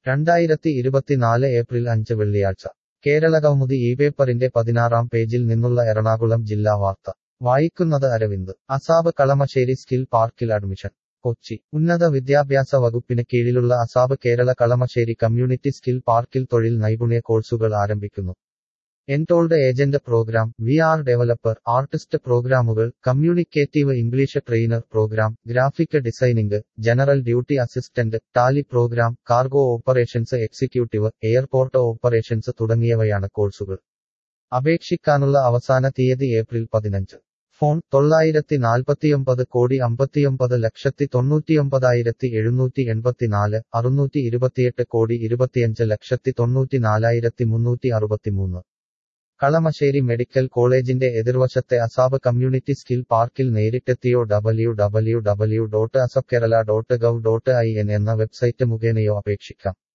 രണ്ടായിരത്തി ഇരുപത്തിനാല് ഏപ്രിൽ അഞ്ച് വെള്ളിയാഴ്ച കേരളകൗമുദി ഈ പേപ്പറിന്റെ പതിനാറാം പേജിൽ നിന്നുള്ള എറണാകുളം ജില്ലാ വാർത്ത വായിക്കുന്നത് അരവിന്ദ് അസാബ് കളമശ്ശേരി സ്കിൽ പാർക്കിൽ അഡ്മിഷൻ കൊച്ചി ഉന്നത വിദ്യാഭ്യാസ വകുപ്പിന് കീഴിലുള്ള ASAP Kerala Kalamassery community skill പാർക്കിൽ തൊഴിൽ നൈപുണ്യ കോഴ്സുകൾ ആരംഭിക്കുന്നു enrolled agent programme V R developer artist പ്രോഗ്രാമുകൾ communicative English trainer programme graphic designing general duty assistant tally programme cargo operations executive airport operations തുടങ്ങിയവയാണ് കോഴ്സുകൾ അപേക്ഷിക്കാനുള്ള അവസാന തീയതി ഏപ്രിൽ പതിനഞ്ച് ഫോൺ തൊള്ളായിരത്തി നാൽപ്പത്തിയൊമ്പത് കോടി അമ്പത്തിയൊമ്പത് ലക്ഷത്തി തൊണ്ണൂറ്റിയൊമ്പതായിരത്തി എഴുന്നൂറ്റി എൺപത്തിനാല് അറുന്നൂറ്റി ഇരുപത്തിയെട്ട് കോടി ഇരുപത്തിയഞ്ച് ലക്ഷത്തി തൊണ്ണൂറ്റിനാലായിരത്തി മുന്നൂറ്റി അറുപത്തിമൂന്ന് കളമശ്ശേരി മെഡിക്കൽ കോളേജിന്റെ എതിർവശത്തെ അസാബ് കമ്മ്യൂണിറ്റി സ്കിൽ പാർക്കിൽ നേരിട്ടെത്തിയോ W W W dot ASAP Kerala dot gov dot I N എന്ന വെബ്സൈറ്റ് മുഖേനയോ അപേക്ഷിക്കാം